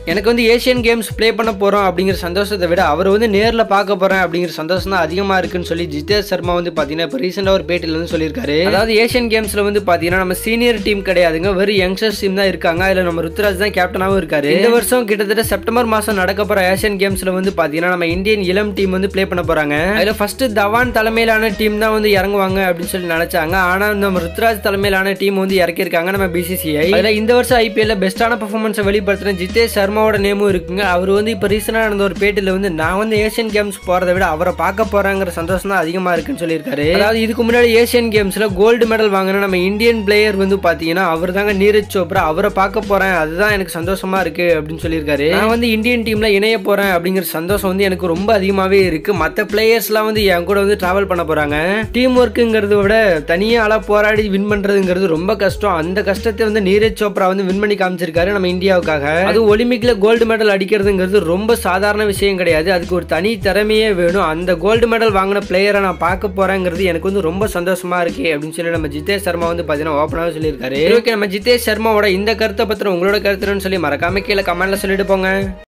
எனக்கு வந்து Asian games play பண்ண போகிறோம் அப்படிங்கிற சந்தோஷத்தை விட அவர் வந்து நேரில் பார்க்க போகிறேன் அப்படிங்கிற சந்தோஷம் தான் அதிகமாக இருக்குன்னு சொல்லி ஜிதேஷ் சர்மா வந்து பார்த்தீங்கன்னா இப்போ ரீசெண்டாக ஒரு பேட்டியில் வந்து சொல்லியிருக்காரு அதாவது ஏசியன் கேம்ஸில் வந்து பார்த்தீங்கன்னா நம்ம சீனியர் டீம் கிடையாதுங்க வெறும் யங்ஸ்டர்ஸ் டீம் தான் இருக்காங்க அதில் நம்ம ருத்ராஜ் தான் கேப்டனாகவும் இருக்காரு இந்த வருஷம் கிட்டத்தட்ட செப்டம்பர் மாதம் நடக்க போகிற ஏசியன் கேம்ஸில் வந்து பார்த்தீங்கன்னா நம்ம இந்தியன் இளம் டீம் வந்து ப்ளே பண்ண போகிறாங்க அதில் ஃபர்ஸ்ட் தவான் தலைமையிலான டீம் தான் வந்து இறங்குவாங்க அப்படின்னு சொல்லி நினைச்சாங்க ஆனால் நம்ம ருத்ராஜ் தலைமையிலான டீம் வந்து இறக்கியிருக்காங்க நம்ம பிசிசிஐ அதில் இந்த வருஷம் ஐபிஎல்ல பெஸ்ட்டான பர்ஃபார்மன்ஸை வெளிப்படுத்தின ஜிதேஷ் சர்மாவோட நேமும் இருக்குங்க அவர் வந்து இப்போ ரீசெண்டாக நடந்த ஒரு பேட்டியில் வந்து நான் வந்து ஏசியன் கேம்ஸ் போகிறத விட அவரை பார்க்க போகிறேங்கிற சந்தோஷம் தான் அதிகமாக இருக்குன்னு சொல்லியிருக்காரு அதாவது இதுக்கு முன்னாடி ஏசியன் கேம்ஸில் கோல்டு மெடல் வாங்கின நம்ம இந்தியன் பிளேயர் வந்து பார்த்தீங்கன்னா அவர் தாங்க நீரஜ் சோப்ரா அவரை பார்க்க போகிறேன் அதுதான் எனக்கு சந்தோஷமா இருக்கு அப்படின்னு சொல்லியிருக்காரு நான் வந்து இந்தியன் டீமில் இணைய போகிறேன் அப்படிங்கிற சந்தோஷம் வந்து எனக்கு ரொம்ப அதிகமாகவே இருக்கு மற்ற பிளேயர்ஸ்லாம் வந்து என் கூட வந்து ட்ராவல் பண்ண போகிறாங்க டீம் ஒர்க்குங்கிறத விட தனியாக ஆளாக போராடி வின் பண்ணுறதுங்கிறது ரொம்ப கஷ்டம் அந்த கஷ்டத்தை வந்து நீரஜ் சோப்ரா வந்து வின் பண்ணி காமிச்சிருக்காரு நம்ம இந்தியாவுக்காக அது ஒலிம்பிக்ல கோல்டு மெடல் அடிக்கிறதுங்கிறது ரொம்ப சாதாரண விஷயம் கிடையாது அதுக்கு ஒரு தனி திறமையே வேணும் அந்த கோல்டு மெடல் வாங்கின பிளேயரை நான் பார்க்க போறேங்கிறது எனக்கு வந்து ரொம்ப சந்தோஷமா இருக்கு அப்படின்னு சொல்லி நம்ம ஜிதேஷ் சர்மா வந்து பார்த்தீங்கன்னா ஓப்பனாக சொல்லியிருக்காரு ஓகே நம்ம ஜிதேஷ் சர்மாவோட இந்த கருத்தை பத்திரம் உங்களோட கருத்துன்னு சொல்லி மறக்காம கீழே கமெண்ட்ல சொல்லிட்டு போங்க